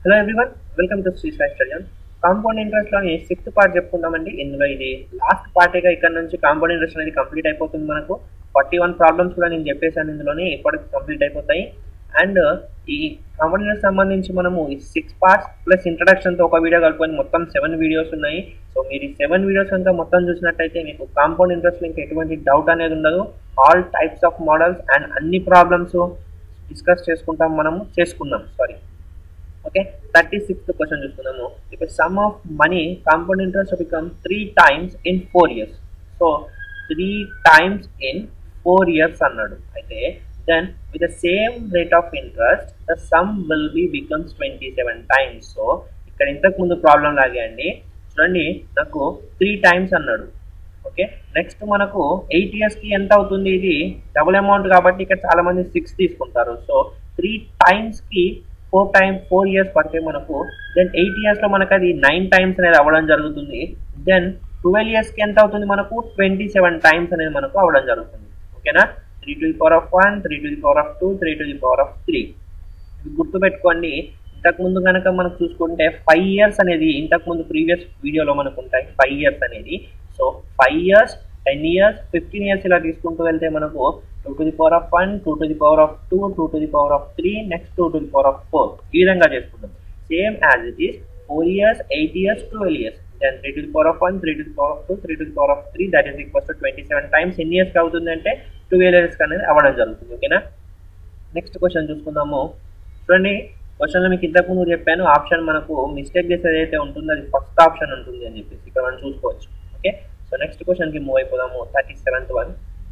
Hello everyone welcome to Shri Sai స్టడియన్ compound interest లోని sixth part చెప్పుకుందామండి ఇందులో ఇది లాస్ట్ పార్టీగా ఇక్కడ నుంచి కాంపౌండ్ ఇంట్రెస్ట్ అనేది కంప్లీట్ అయిపోతుంది మనకు ఫార్టీ వన్ ప్రాబ్లమ్స్ కూడా నేను చెప్పేశాను ఇందులోనే ఇప్పటికి కంప్లీట్ అయిపోతాయి అండ్ ఈ కాంపౌండ్ ఇంట్రెస్ట్ సంబంధించి మనము ఈ సిక్స్ పార్ట్స్ ప్లస్ ఇంట్రడక్షన్ తో ఒక వీడియో కలుపుకొని మొత్తం సెవెన్ వీడియోస్ ఉన్నాయి సో మీరు ఈ సెవెన్ వీడియోస్ అంతా మొత్తం చూసినట్టయితే మీకు కాంపౌండ్ ఇంట్రెస్ట్ ఇంకా ఎటువంటి డౌట్ అనేది ఉండదు all types of models and అన్ని ప్రాబ్లమ్స్ డిస్కస్ చేసుకుంటాం మనము చేసుకుందాం sorry okay thirty sixth question చూసుకుందాము if sum of money compound interest become three times in four years so three times in four years అన్నాడు అయితే then with the same rate of interest the sum will be becomes twenty seven times so ఇక్కడ ఇంతకు ముందు problem లాగే అండి చూడండి నాకు three times అన్నాడు ఓకే నెక్స్ట్ మనకు ఎయిట్ ఇయర్స్ కి ఎంత అవుతుంది ఇది డబుల్ అమౌంట్ కాబట్టి ఇక్కడ చాలా మంది సిక్స్ తీసుకుంటారు సో త్రీ టైమ్స్ కి ఫోర్ టైమ్స్ ఫోర్ ఇయర్స్ పడితే మనకు దెన్ ఎయిట్ ఇయర్స్ లో మనకు అది నైన్ టైమ్స్ అనేది అవ్వడం జరుగుతుంది దెన్ ట్వెల్వ్ ఇయర్స్ కి ఎంత అవుతుంది మనకు ట్వంటీ సెవెన్ టైమ్స్ అనేది మనకు అవ్వడం జరుగుతుంది ఓకేనా three to the power of one three to the power of two three to the power of three గుర్తుపెట్టుకోండి ఇంతకు ముందు కనుక మనం చూసుకుంటే ఫైవ్ ఇయర్స్ అనేది ఇంతకు ముందు ప్రీవియస్ వీడియోలో మనకు ఉంటాయి ఫైవ్ ఇయర్స్ అనేది so five years ten years fifteen years ఇలా తీసుకుంటూ వెళ్తే మనకు two to the power of one two to the power of two two to the power of three next two to the power of four ఈ విధంగా చేసుకుంటాం same as it is four years eight years twelve years then three to the power of one three to the power of two three to the power of three that is equals to twenty seven times ఎన్ని years అవుతుంది అంటే twelve years అనేది అవ్వడం జరుగుతుంది ఓకేనా next question చూసుకుందాము చూడండి క్వశ్చన్లో మీకు ఇంతకు ముందు చెప్పాను ఆప్షన్ మనకు మిస్టేక్ చేసేది అయితే ఉంటుందో అది ఫస్ట్ ఆప్షన్ ఉంటుంది అని చెప్పేసి ఇక్కడ మనం చూసుకోవచ్చు ఓకే సో నెక్స్ట్ క్వశ్చన్కి మూవ్ అయిపోదాము thirty seventh one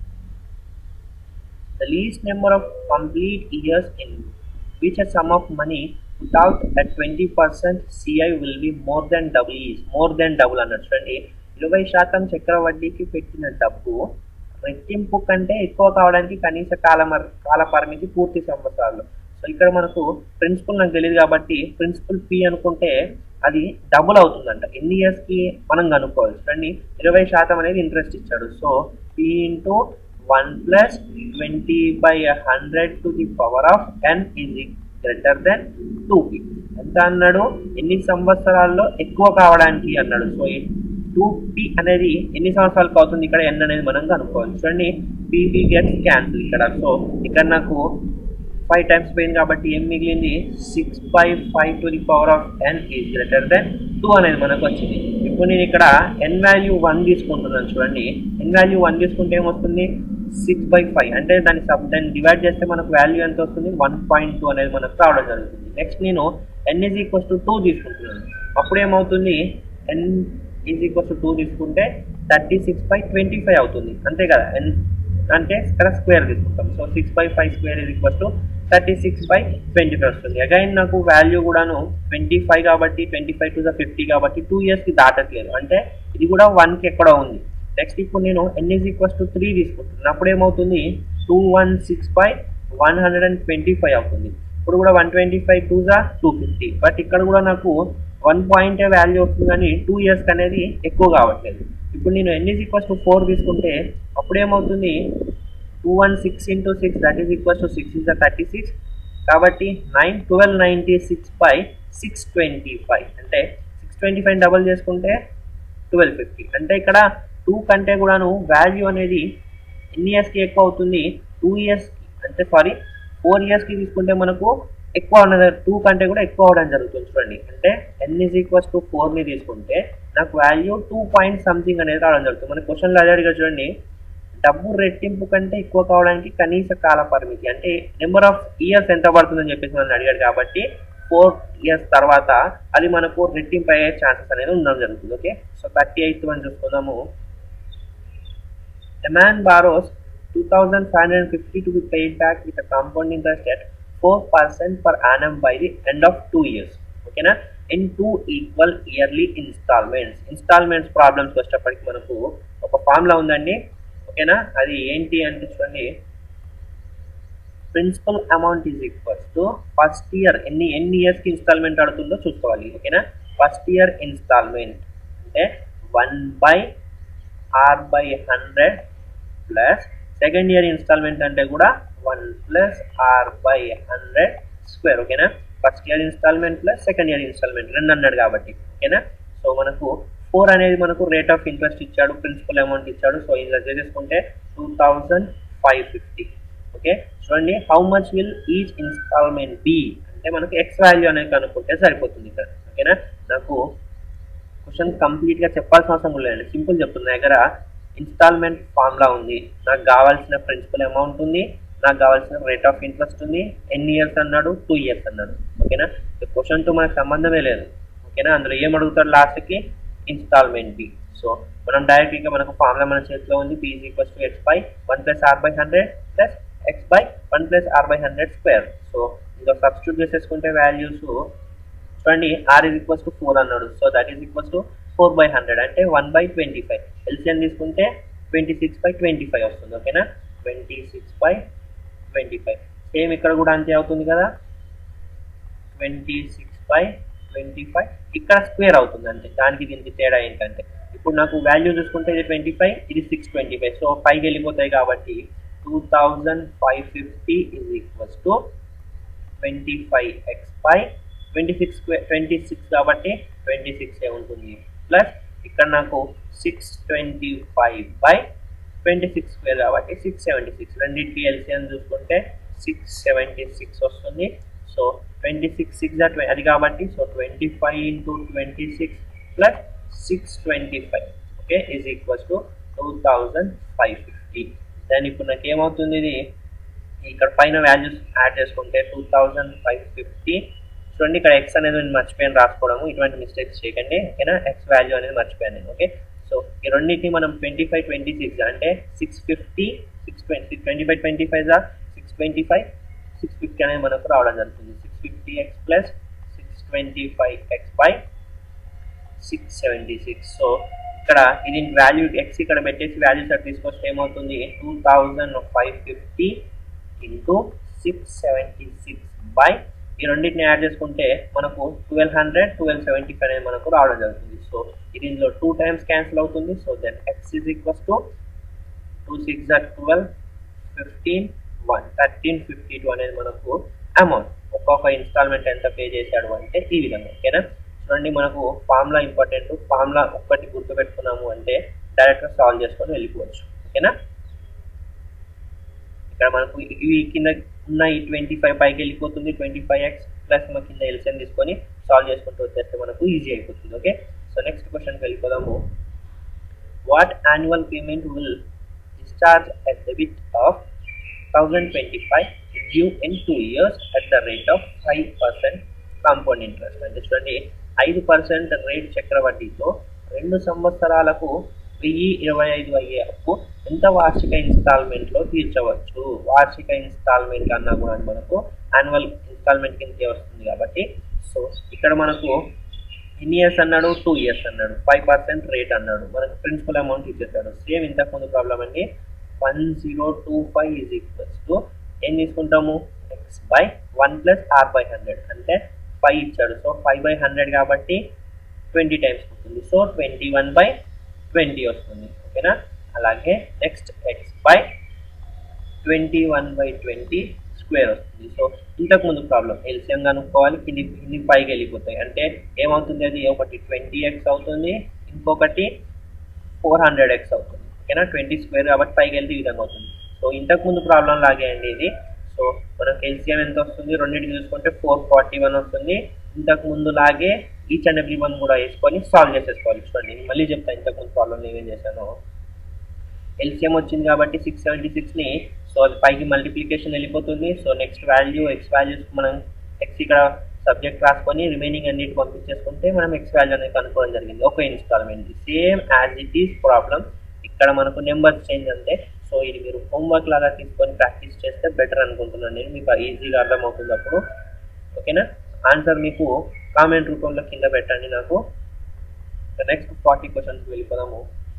the least number of complete years in which a sum of money without at 20% CI will be more than double is more than double అన్నట్టు చూడండి ఇరవై శాతం చక్ర వడ్డీకి పెట్టిన డబ్బు రెట్టింపు కంటే ఎక్కువ కావడానికి కనీస కాల కాల పరిమితి పూర్తి సంవత్సరాలు సో ఇక్కడ మనకు ప్రిన్సిపల్ నాకు తెలియదు కాబట్టి ప్రిన్సిపల్ పి అనుకుంటే అది డబుల్ అవుతుందంట ఎన్ని ఇయర్స్ కి మనం కనుక్కోవాలి చూడండి ఇరవై శాతం అనేది ఇంట్రెస్ట్ ఇచ్చాడు so P into one plus twenty by hundred to the power of N is greater than two P ఎంత అన్నాడు ఎన్ని సంవత్సరాల్లో ఎక్కువ కావడానికి అన్నాడు సో టూ పి అనేది ఎన్ని సంవత్సరాలకు అవుతుంది ఇక్కడ ఎన్ అనేది మనం కనుక్కోవాలి చూడండి పీపీ గెట్స్ క్యాన్సిల్ ఇక్కడ సో ఇక్కడ నాకు ఫైవ్ టైమ్స్ పోయింది కాబట్టి ఏం మిగిలింది six by five to the power of N is greater than two అనేది మనకు వచ్చింది ఇప్పుడు నేను ఇక్కడ ఎన్ వాల్యూ వన్ తీసుకుంటున్నాను చూడండి ఎన్ వాల్యూ వన్ తీసుకుంటే ఏమొస్తుంది సిక్స్ బై ఫైవ్ అంటే దాన్ని సబ్ దాన్ని డివైడ్ చేస్తే మనకు వాల్యూ ఎంత వస్తుంది వన్ పాయింట్ టూ అనేది మనకు రావడం జరుగుతుంది నెక్స్ట్ నేను N is equals to two తీసుకుంటున్నాను అప్పుడు ఏమవుతుంది N is equals to two తీసుకుంటే thirty six by twenty five అవుతుంది అంతే కదా ఎన్ అంటే ఇక్కడ స్క్వేర్ తీసుకుంటాం so six by five square is equals to thirty six by twenty five వస్తుంది అగైన్ నాకు వాల్యూ కూడాను ట్వంటీ ఫైవ్ కాబట్టి twenty five to the fifty కాబట్టి టూ ఇయర్స్కి దాటట్లేదు అంటే ఇది కూడా వన్కి ఎక్కడ ఉంది నెక్స్ట్ ఇప్పుడు నేను N is equals to three తీసుకుంటున్నాను అప్పుడు ఏమవుతుంది two one six by one hundred and twenty five అవుతుంది ఇప్పుడు కూడా వన్ ట్వంటీ ఫైవ్ టూ జా టూ ఫిఫ్టీ బట్ ఇక్కడ కూడా నాకు వన్ పాయింట్ వాల్యూ వస్తుంది కానీ టూ ఇయర్స్ అనేది ఎక్కువ కావట్లేదు ఇప్పుడు నేను N is equals to four తీసుకుంటే అప్పుడు ఏమవుతుంది two one six into six that is equals to six is the thirty six కాబట్టి nine twelve ninety six by six twenty five అంటే సిక్స్ ట్వంటీ ఫైవ్ డబల్ చేసుకుంటే twelve fifty అంటే ఇక్కడ two కంటే కూడాను వాల్యూ అనేది ఎన్ని ఇయర్స్కి ఎక్కువ అవుతుంది టూ ఇయర్స్ అంటే సారీ ఫోర్ ఇయర్స్కి తీసుకుంటే మనకు ఎక్కువ ఉన్నది టూ కంటే కూడా ఎక్కువ అవడం జరుగుతుంది చూడండి అంటే ఎన్ ఈజ్ ఈక్వల్స్ టు ఫోర్ని తీసుకుంటే నాకు వాల్యూ టూ పాయింట్ సంథింగ్ అనేది రావడం జరుగుతుంది మన క్వశ్చన్లో అదే అడిగా చూడండి డబ్బు రెట్టింపు కంటే ఎక్కువ కావడానికి కనీస కాల పరిమితి అంటే నెంబర్ ఆఫ్ ఇయర్స్ ఎంత పడుతుందని చెప్పేసి మనం అడిగాడు కాబట్టి ఫోర్ ఇయర్స్ తర్వాత అది మనకు రెట్టింపు అయ్యే ఛాన్సెస్ అనేది ఉండడం జరుగుతుంది okay so thirty eighth one చూసుకుందాము A man borrows 2550 to be paid back with a compound interest at 4% per annum by the end of two years. ఓకేనా in two equal yearly instalments instalments problems వచ్చేటప్పటికి మనకు ఒక formula ఉందండి ఓకేనా అది ఏంటి అంటే చూడండి principal amount is equals to first year ఎన్ని ఎన్ని ఇయర్స్కి ఇన్స్టాల్మెంట్ ఆడుతుందో చూసుకోవాలి ఓకేనా ఫస్ట్ ఇయర్ ఇన్స్టాల్మెంట్ అంటే one by R by hundred plus second year instalment అంటే కూడా one plus R by hundred square ఓకేనా first year instalment plus second year instalment రెండు అన్నాడు కాబట్టి ఓకేనా సో మనకు ఫోర్ అనేది మనకు రేట్ ఆఫ్ ఇంట్రెస్ట్ ఇచ్చాడు ప్రిన్సిపల్ అమౌంట్ ఇచ్చాడు సో ఇలా చేసుకుంటే two thousand five fifty okay చూడండి how much will each instalment be అంటే మనకి ఎక్స్ వాల్యూ అనేది కనుక్కుంటే సరిపోతుంది ఇక్కడ ఓకేనా నాకు క్వశ్చన్ కంప్లీట్గా చెప్పాల్సిన అవసరం లేదండి సింపుల్ చెప్తున్నా దగ్గర ఇన్స్టాల్మెంట్ ఫార్ములా ఉంది నాకు కావాల్సిన ప్రిన్సిపల్ అమౌంట్ ఉంది నాకు కావాల్సిన రేట్ ఆఫ్ ఇంట్రెస్ట్ ఉంది ఎన్ని ఇయర్స్ అన్నాడు టూ ఇయర్స్ అన్నాడు ఓకేనా క్వశ్చన్తో మనకు సంబంధమే లేదు ఓకేనా అందులో ఏం అడుగుతాడు లాస్ట్కి ఇన్స్టాల్మెంట్ బి సో మనం డైరెక్ట్ ఇంకా మనకు ఫార్ములా మన చేతిలో ఉంది P equals to X by one plus R by hundred plus X by one plus R by hundred square so ఇంకా సబ్స్టిట్యూట్ చేసేసుకుంటే వాల్యూస్ చూడండి R is equals to four అన్నాడు so that is equals to four by hundred అంటే one by twenty five LCM తీసుకుంటే twenty six by twenty five వస్తుంది ఓకేనా twenty six by twenty five same ఇక్కడ కూడా అంతే అవుతుంది కదా twenty six by twenty five ఇక్కడ స్క్వేర్ అవుతుంది అంతే దానికి దీనికి తేడా ఏంటంటే ఇప్పుడు నాకు వాల్యూ చూసుకుంటే ఇది ట్వంటీ ఫైవ్ ఇది సిక్స్ ట్వంటీ ఫైవ్ సో పైకి వెళ్ళిపోతాయి కాబట్టి two thousand five fifty is equals to twenty five X by twenty six twenty six కాబట్టి ట్వంటీ సిక్స్ ఏ ఉంటుంది ప్లస్ ఇక్కడ నాకు six twenty five by twenty six square కాబట్టి సిక్స్ సెవెంటీ సిక్స్ రెండింటికి ఎల్సిఎం చూసుకుంటే సిక్స్ సెవెంటీ సిక్స్ వస్తుంది so twenty six six అది కాబట్టి so twenty five into twenty six plus six twenty five okay is equals to two thousand five fifty దాని ఇప్పుడు నాకు ఏమవుతుంది ఇది ఇక్కడ పైన వాల్యూస్ యాడ్ చేసుకుంటే టూ థౌజండ్ ఫైవ్ ఫిఫ్టీ చూడండి ఇక్కడ ఎక్స్ అనేది నేను మర్చిపోయాను రాసుకోవడము ఇటువంటి మిస్టేక్స్ చేయకండి ఓకేనా ఎక్స్ వాల్యూ అనేది మర్చిపోయాను నేను ఓకే సో ఈ రెండింటిని మనం ట్వంటీ ఫైవ్ ట్వంటీ సిక్స్ అంటే six fifty six twenty twenty five twenty five జా six twenty five six fifty అనేది మనకు రావడం జరుగుతుంది six fifty X plus six twenty five X by six seventy six so ఇక్కడ ఇది వాల్యూ ఎక్స్ ఇక్కడ పెట్టేసి వాల్యూస్ అక్కడ తీసుకొస్తే ఏమవుతుంది two thousand five fifty into six seventy six by ఈ రెండింటిని యాడ్ చేసుకుంటే మనకు twelve hundred twelve seventy five అనేది మనకు రావడం జరుగుతుంది సో ఇది ఇందులో టూ టైమ్స్ క్యాన్సిల్ అవుతుంది so then X is equals to two six or twelve fifteen one thirteen fifty two అనేది మనకు అమౌంట్ ఒక్కొక్క ఇన్స్టాల్మెంట్ ఎంత పే చేశాడు అంటే ఈ విధంగా ఓకేనా చూడండి మనకు ఫార్ములా ఇంపార్టెంట్ ఫార్ములా ఒక్కటి గుర్తుపెట్టుకున్నాము అంటే డైరెక్ట్గా సాల్వ్ చేసుకొని వెళ్ళిపోవచ్చు ఓకేనా ఇక్కడ మనకు ఇవి కింద ఉన్న ఈ ట్వంటీ ఫైవ్ పైకి వెళ్ళిపోతుంది ట్వంటీ ఫైవ్ ఎక్స్ ప్లస్ మన కింద ఎల్సిఎం తీసుకొని సాల్వ్ చేసుకుంటూ వచ్చేస్తే మనకు ఈజీ అయిపోతుంది ఓకే సో నెక్స్ట్ క్వశ్చన్కి వెళ్ళిపోదాము what annual payment will discharge at debit of thousand twenty five due in two years at the rate of five percent compound interest అంటే చూడండి ఐదు పర్సెంట్ రేట్ చక్రవడ్డీతో రెండు సంవత్సరాలకు వెయ్యి ఇరవై ఐదు అయ్యే అప్పు ఎంత వార్షిక ఇన్స్టాల్మెంట్లో తీర్చవచ్చు వార్షిక ఇన్స్టాల్మెంట్ అన్నా కూడా మనకు యాన్యువల్ ఇన్స్టాల్మెంట్ కిందకే వస్తుంది కాబట్టి సో ఇక్కడ మనకు ఎన్ని ఇయర్స్ అన్నాడు టూ ఇయర్స్ అన్నాడు ఫైవ్ పర్సెంట్ రేట్ అన్నాడు మనకు ప్రిన్సిపల్ అమౌంట్ ఇచ్చేసాడు సేమ్ ఇంతకుముందు ప్రాబ్లం అండి one zero two five is equals to ఏం తీసుకుంటాము X by one plus R by hundred అంటే ఫైవ్ ఇచ్చాడు సో ఫైవ్ బై హండ్రెడ్ కాబట్టి ట్వంటీ టైమ్స్ వస్తుంది so twenty one by twenty వస్తుంది ఓకేనా అలాగే next X by twenty one by twenty square వస్తుంది సో ఇంతకు ముందు ప్రాబ్లం ఎల్సిఎం కనుక్కోవాలి కింది కింది పైకి వెళ్ళిపోతాయి అంటే ఏమవుతుంది అది ఒకటి ట్వంటీ ఎక్స్ అవుతుంది ఇంకొకటి ఫోర్ హండ్రెడ్ ఎక్స్ అవుతుంది ఓకేనా ట్వంటీ స్క్వేర్ కాబట్టి పైకి వెళ్తే ఈ విధంగా అవుతుంది సో ఇంతకు ముందు ప్రాబ్లం లాగే అండి ఇది సో మనకు ఎల్సిఎం ఎంత వస్తుంది రెండింటికి చూసుకుంటే ఫోర్ ఫార్టీ వన్ వస్తుంది ఇంతకు ముందు లాగే ఈచ్ అండ్ ఎవ్రీ వన్ కూడా వేసుకొని సాల్వ్ చేసేసుకోవాలి చూడండి మళ్ళీ చెప్తాను ఇంతకు ముందు ప్రాబ్లం ఏమేం చేశాను ఎల్సిఎం వచ్చింది కాబట్టి సిక్స్ సెవెంటీ సిక్స్ని సో అది పైకి మల్టిప్లికేషన్ వెళ్ళిపోతుంది so next value X values మనం ఎక్స్ ఇక్కడ సబ్జెక్ట్ రాసుకొని రిమైనింగ్ అన్నిటి పంపించేసుకుంటే మనం ఎక్స్ వాల్యూ అనేది కనుక్కోవడం జరిగింది ఒక instalment same as it is problem ఇక్కడ మనకు నెంబర్స్ చేంజ్ అంతే సో ఇది మీరు హోంవర్క్ లాగా తీసుకొని ప్రాక్టీస్ చేస్తే బెటర్ అనుకుంటున్నాను నేను మీకు ఈజీగా అర్థమవుతుంది అప్పుడు ఓకేనా ఆన్సర్ మీకు కామెంట్ రూపంలో కింద పెట్టండి నాకు నెక్స్ట్ ఫార్టీ క్వశ్చన్స్ వెళ్ళిపోదాము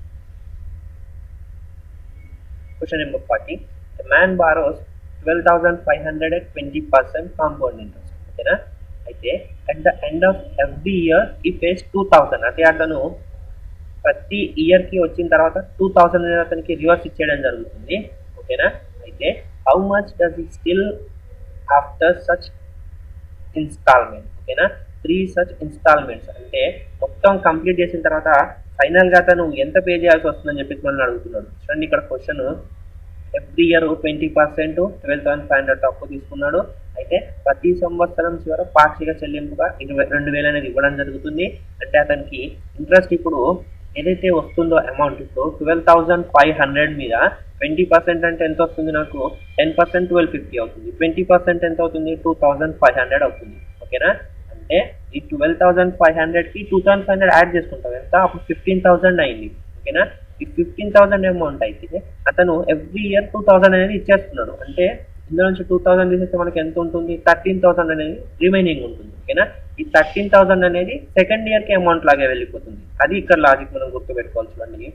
question number forty man borrows twelve thousand five hundred and twenty percent compound interest ఓకేనా అయితే at the end of every year he pays two thousand అంటే అతను ప్రతి ఇయర్కి వచ్చిన తర్వాత టూ థౌసండ్ అనేది అతనికి రివర్స్ ఇచ్చేయడం జరుగుతుంది ఓకేనా అయితే how much does he still after such installment ఓకేనా త్రీ సచ్ ఇన్స్టాల్మెంట్స్ అంటే మొత్తం కంప్లీట్ చేసిన తర్వాత ఫైనల్ గా తను ఎంత పే చేయాల్సి వస్తుందని చెప్పేసి మనల్ని అడుగుతున్నాడు చూడండి ఇక్కడ question every year twenty percent twelve thousand five hundred అప్పు తీసుకున్నాడు అయితే ప్రతి సంవత్సరం చివర పాక్షిక చెల్లింపుగా ఇరవై రెండు వేలు అనేది ఇవ్వడం జరుగుతుంది అంటే అతనికి ఇంట్రెస్ట్ ఇప్పుడు ఏదైతే వస్తుందో అమౌంట్ ఇప్పుడు ట్వెల్వ్ థౌసండ్ ఫైవ్ హండ్రెడ్ మీద ట్వంటీ పర్సెంట్ అంటే ఎంత వస్తుంది నాకు టెన్ పర్సెంట్ ట్వెల్వ్ ఫిఫ్టీ అవుతుంది ట్వంటీ పర్సెంట్ ఎంత అవుతుంది టూ థౌసండ్ ఫైవ్ హండ్రెడ్ అవుతుంది ఓకేనా అంటే ఈ ట్వెల్వ్ థౌసండ్ ఫైవ్ హండ్రెడ్కి two thousand five hundred add చేసుకుంటాం ఎంత అప్పుడు ఫిఫ్టీన్ థౌసండ్ అయింది ఓకేనా ఈ ఫిఫ్టీన్ థౌసండ్ అమౌంట్ అయితే అతను ఎవ్రీ ఇయర్ టూ థౌసండ్ అనేది ఇచ్చేస్తున్నాడు అంటే ఇందులో నుంచి టూ థౌసండ్ తీసేస్తే మనకి ఎంత ఉంటుంది థర్టీన్ థౌసండ్ అనేది రిమైనింగ్ ఉంటుంది ఓకేనా ఈ థర్టీన్ థౌసండ్ అనేది సెకండ్ ఇయర్కి అమౌంట్ లాగే వెళ్ళిపోతుంది అది ఇక్కడ లాజిక్ మనం గుర్తుపెట్టుకోవాలి చూడండి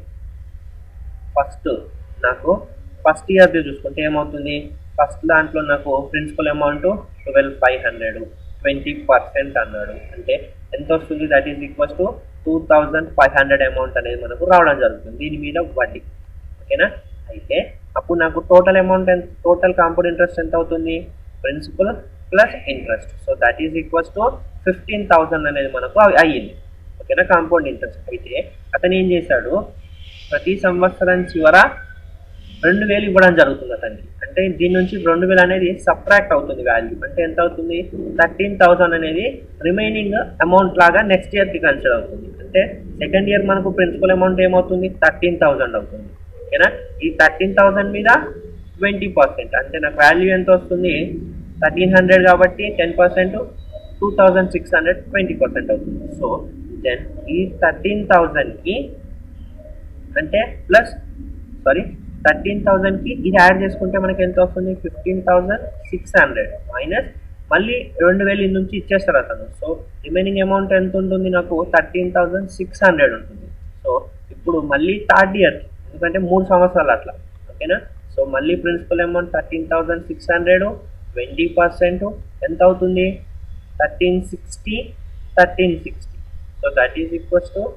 ఫస్ట్ నాకు ఫస్ట్ ఇయర్ చూసుకుంటే ఏమవుతుంది ఫస్ట్ దాంట్లో నాకు principal amount twelve five hundred twenty percent అన్నాడు అంటే ఎంత వస్తుంది that is equals to two thousand five hundred amount అనేది మనకు రావడం జరుగుతుంది దీని మీద వడ్డీ ఓకేనా అయితే అప్పుడు నాకు టోటల్ అమౌంట్ ఎంత టోటల్ కాంపౌండ్ ఇంట్రెస్ట్ ఎంత అవుతుంది principal plus interest so that is equals to fifteen thousand అనేది మనకు అవి అయ్యింది ఓకేనా కాంపౌండ్ ఇంట్రెస్ట్ అయితే అతను ఏం చేశాడు ప్రతి సంవత్సరం చివర రెండు వేలు ఇవ్వడం జరుగుతుంది అతనికి అంటే దీని నుంచి రెండు వేలు అనేది సబ్ట్రాక్ట్ అవుతుంది వాల్యూ అంటే ఎంత అవుతుంది థర్టీన్ థౌసండ్ అనేది రిమైనింగ్ అమౌంట్ లాగా నెక్స్ట్ ఇయర్కి కన్సిడర్ అవుతుంది అంటే సెకండ్ ఇయర్ మనకు ప్రిన్సిపల్ అమౌంట్ ఏమవుతుంది థర్టీన్ థౌసండ్ అవుతుంది ఓకేనా ఈ థర్టీన్ థౌసండ్ మీద ట్వంటీ పర్సెంట్ అంటే నాకు వాల్యూ ఎంత వస్తుంది థర్టీన్ హండ్రెడ్ కాబట్టి ten percent two thousand six hundred twenty percent అవుతుంది సో దెన్ ఈ థర్టీన్ థౌజండ్కి అంటే ప్లస్ సారీ థర్టీన్ థౌజండ్కి ఇది యాడ్ చేసుకుంటే మనకి ఎంత వస్తుంది fifteen thousand six hundred minus మళ్ళీ రెండు వేలు ఇందు నుంచి ఇచ్చేస్తారు అతను సో రిమైనింగ్ అమౌంట్ ఎంత ఉంటుంది నాకు థర్టీన్ థౌజండ్ సిక్స్ హండ్రెడ్ ఉంటుంది సో ఇప్పుడు మళ్ళీ థర్డ్ ఇయర్ ఎందుకంటే మూడు సంవత్సరాలు అట్లా ఓకేనా సో మళ్ళీ principal amount thirteen thousand six hundred twenty percent ఎంత అవుతుంది thirteen sixty thirteen sixty so that is equals to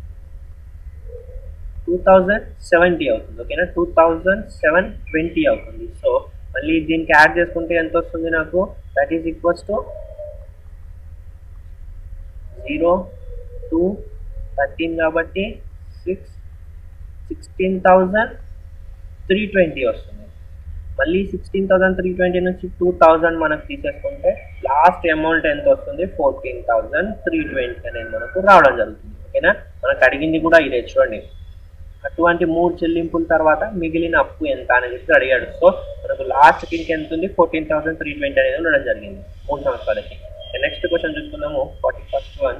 two thousand seventy అవుతుంది ఓకేనా టూ థౌజండ్ సెవెన్ ట్వంటీ అవుతుంది సో మళ్ళీ దీనికి యాడ్ చేసుకుంటే ఎంత వస్తుంది నాకు that is equals to zero two thirteen కాబట్టి six sixteen thousand three twenty వస్తుంది మళ్ళీ సిక్స్టీన్ థౌసండ్ త్రీ ట్వంటీ నుంచి టూ థౌజండ్ మనకు తీసేసుకుంటే లాస్ట్ అమౌంట్ ఎంత వస్తుంది ఫోర్టీన్ థౌజండ్ త్రీ ట్వంటీ అనేది మనకు రావడం జరుగుతుంది ఓకేనా మనకు అడిగింది కూడా ఇదే చూడండి అటువంటి మూడు చెల్లింపుల తర్వాత మిగిలిన అప్పు ఎంత అనేది ఇప్పుడు అడిగాడు సో మనకు లాస్ట్ కి ఎంత ఉంది ఫోర్టీన్ థౌసండ్ త్రీ ట్వంటీ అనేది ఉండడం జరిగింది మూడు సంవత్సరాలకి నెక్స్ట్ క్వశ్చన్ చూసుకుందాము forty first one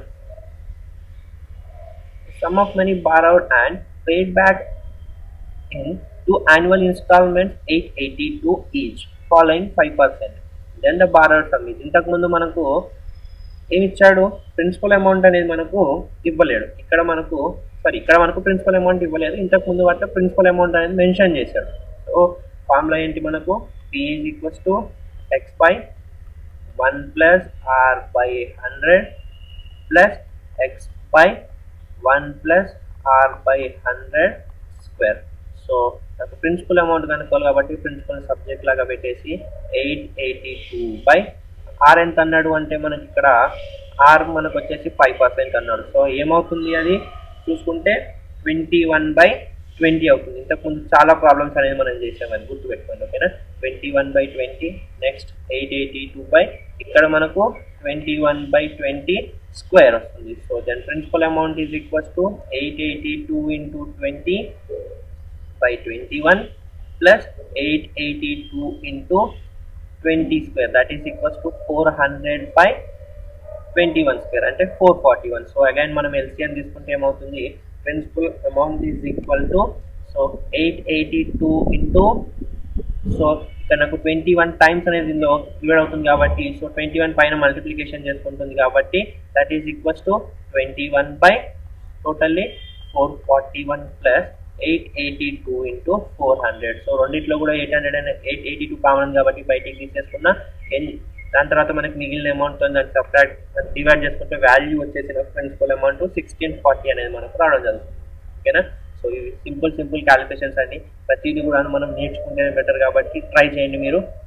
sum of money borrowed and paid back in two annual installments 882 each following 5% then the borrower sum is ఇంతకు ముందు మనకు ఏమి ఇచ్చాడు ప్రిన్సిపల్ అమౌంట్ అనేది మనకు ఇవ్వలేడు ఇక్కడ మనకు సారీ ఇక్కడ మనకు ప్రిన్సిపల్ అమౌంట్ ఇవ్వలేదు ఇంతకు ముందు వాటిలో ప్రిన్సిపల్ అమౌంట్ అనేది మెన్షన్ చేశాడు సో ఫార్ములా ఏంటి మనకు P is equals to X by one plus R by hundred plus X by one plus R by hundred square so నాకు ప్రిన్సిపల్ అమౌంట్ కనుక్కోవాలి కాబట్టి ప్రిన్సిపల్ సబ్జెక్ట్ లాగా పెట్టేసి eight eighty two by R ఎంత అన్నాడు అంటే మనకి ఇక్కడ ఆర్ మనకు వచ్చేసి ఫైవ్ పర్సెంట్ అన్నాడు సో ఏమవుతుంది అది చూసుకుంటే ట్వంటీ వన్ బై ట్వంటీ అవుతుంది ఇంతకుముందు చాలా ప్రాబ్లమ్స్ అనేది మనం చేసాం అది గుర్తుపెట్టుకోండి ఓకేనా twenty one by twenty next eight eighty two by ఇక్కడ మనకు twenty one by twenty square వస్తుంది so then principal amount is equals to eight eighty two into twenty by twenty one plus eight eighty two into twenty square that is equals to four hundred by twenty one square అంటే four forty one so again మనం LCM తీసుకుంటే ఏమవుతుంది principal amount is equal to so eight eighty two into so ఇక్కడ నాకు twenty one times అనేది ఇందులో divide అవుతుంది కాబట్టి సో ట్వంటీ వన్ పైన మల్టిప్లికేషన్ చేసుకుంటుంది కాబట్టి that is equals to twenty one by totally four forty one plus eight eighty two into four hundred so రెండిట్లో కూడా eight hundred and eight eighty two common కాబట్టి బయటికి తీసేసుకున్న ఎన్ దాని తర్వాత మనకి మిగిలిన అమౌంట్ దాన్ని సపరేట్ డివైడ్ చేసుకుంటే వాల్యూ వచ్చేసిన ప్రిన్సిపల్ అమౌంట్ సిక్స్టీన్ ఫార్టీ అనేది మనకు రావడం జరుగుతుంది ఓకేనా సో ఇవి సింపుల్ సింపుల్ క్యాలిక్యులేషన్స్ అండి ప్రతిదీ కూడా మనం నేర్చుకుంటేనే బెటర్ కాబట్టి ట్రై చేయండి మీరు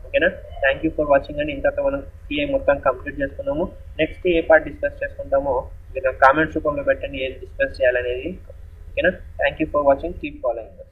ఓకేనా థ్యాంక్ యూ ఫర్ వాచింగ్ అండి ఇంతతో మనం సిఐ మొత్తం కంప్లీట్ చేసుకున్నాము నెక్స్ట్ ఏ పార్ట్ డిస్కస్ చేసుకుంటామో మీరు కామెంట్స్ రూపంలో పెట్టండి ఏది డిస్కస్ చేయాలనేది ఓకేనా thank you for watching keep following